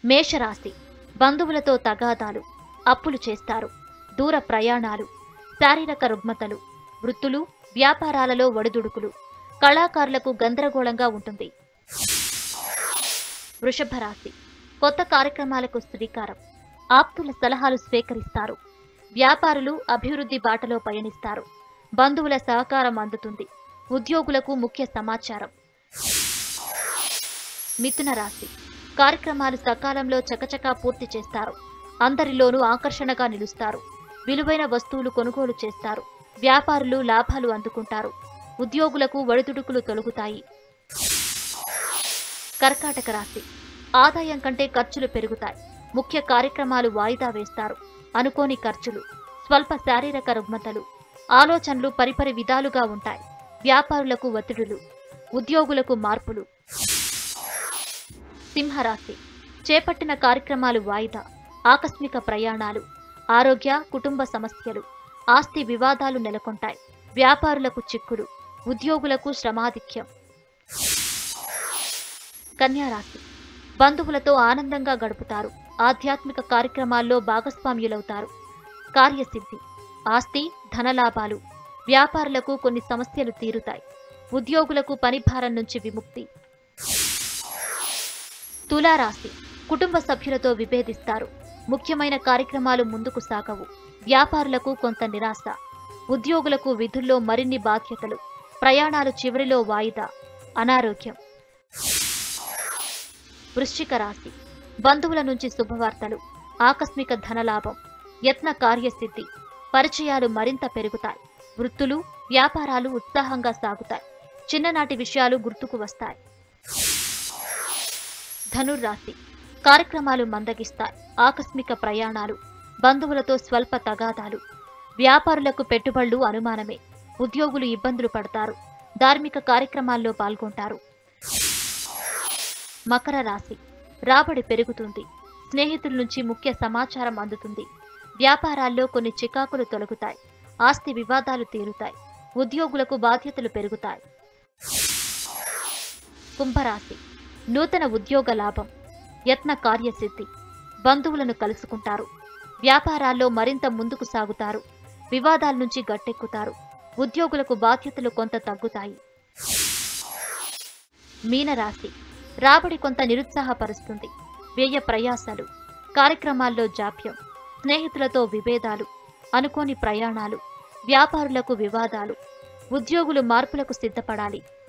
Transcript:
మేషరాశి బంధువులతో తగాదాలు అప్పులు చేస్తారు దూర ప్రయాణాలు శారీరక రుగ్మతలు వృత్తులు వ్యాపారాలలో ఒడిదుడుకులు కళాకారులకు గందరగోళంగా ఉంటుంది వృషభ రాశి కొత్త కార్యక్రమాలకు శ్రీకారం ఆప్తుల సలహాలు స్వీకరిస్తారు వ్యాపారులు అభివృద్ధి బాటలో పయనిస్తారు బంధువుల సహకారం అందుతుంది ఉద్యోగులకు ముఖ్య సమాచారం మిథున రాశి కార్యక్రమాలు సకాలంలో చకచకా పూర్తి చేస్తారు అందరిలోనూ ఆకర్షణగా నిలుస్తారు విలువైన వస్తువులు కొనుగోలు చేస్తారు వ్యాపారులు లాభాలు అందుకుంటారు ఉద్యోగులకు ఒడిదుడుకులు తొలగుతాయి కర్కాటక రాశి ఆదాయం కంటే ఖర్చులు పెరుగుతాయి ముఖ్య కార్యక్రమాలు వాయిదా వేస్తారు అనుకోని ఖర్చులు స్వల్ప శారీరక రుగ్మతలు ఆలోచనలు పరిపరి విధాలుగా ఉంటాయి వ్యాపారులకు ఒత్తిడులు ఉద్యోగులకు మార్పులు సింహరాశి చేపట్టిన కార్యక్రమాలు వాయిదా ఆకస్మిక ప్రయాణాలు ఆరోగ్య కుటుంబ సమస్యలు ఆస్తి వివాదాలు నెలకొంటాయి వ్యాపారులకు చిక్కులు ఉద్యోగులకు శ్రమాధిక్యం కన్యారాశి బంధువులతో ఆనందంగా గడుపుతారు ఆధ్యాత్మిక కార్యక్రమాల్లో భాగస్వామ్యులవుతారు కార్యసిద్ధి ఆస్తి ధనలాభాలు వ్యాపారులకు కొన్ని సమస్యలు తీరుతాయి ఉద్యోగులకు పనిభారం నుంచి విముక్తి తులారాశి కుటుంబ సభ్యులతో విభేదిస్తారు ముఖ్యమైన కార్యక్రమాలు ముందుకు సాగవు వ్యాపారులకు కొంత నిరాశ ఉద్యోగులకు విధుల్లో మరిన్ని బాధ్యతలు ప్రయాణాలు చివరిలో వాయిదా అనారోగ్యం వృశ్చిక రాశి బంధువుల నుంచి శుభవార్తలు ఆకస్మిక ధనలాభం యత్న కార్యసిద్ధి పరిచయాలు మరింత పెరుగుతాయి వృత్తులు వ్యాపారాలు ఉత్సాహంగా సాగుతాయి చిన్ననాటి విషయాలు గుర్తుకు వస్తాయి ధనుర్రాశి కార్యక్రమాలు మందగిస్తాయి ఆకస్మిక ప్రయాణాలు బంధువులతో స్వల్ప తగాదాలు వ్యాపారులకు పెట్టుబడులు అనుమానమే ఉద్యోగులు ఇబ్బందులు పడతారు ధార్మిక కార్యక్రమాల్లో పాల్గొంటారు మకర రాశి రాబడి పెరుగుతుంది స్నేహితుల నుంచి ముఖ్య సమాచారం అందుతుంది వ్యాపారాల్లో కొన్ని చికాకులు తొలగుతాయి ఆస్తి వివాదాలు తీరుతాయి ఉద్యోగులకు బాధ్యతలు పెరుగుతాయి కుంభరాశి నూతన ఉద్యోగ లాభం యత్న కార్యసిద్ధి బంధువులను కలుసుకుంటారు వ్యాపారాల్లో మరింత ముందుకు సాగుతారు వివాదాల నుంచి గట్టెక్కుతారు ఉద్యోగులకు బాధ్యతలు కొంత తగ్గుతాయి మీనరాశి రాబడి కొంత నిరుత్సాహపరుస్తుంది వ్యయ ప్రయాసాలు కార్యక్రమాల్లో జాప్యం స్నేహితులతో విభేదాలు అనుకోని ప్రయాణాలు వ్యాపారులకు వివాదాలు ఉద్యోగులు మార్పులకు సిద్ధపడాలి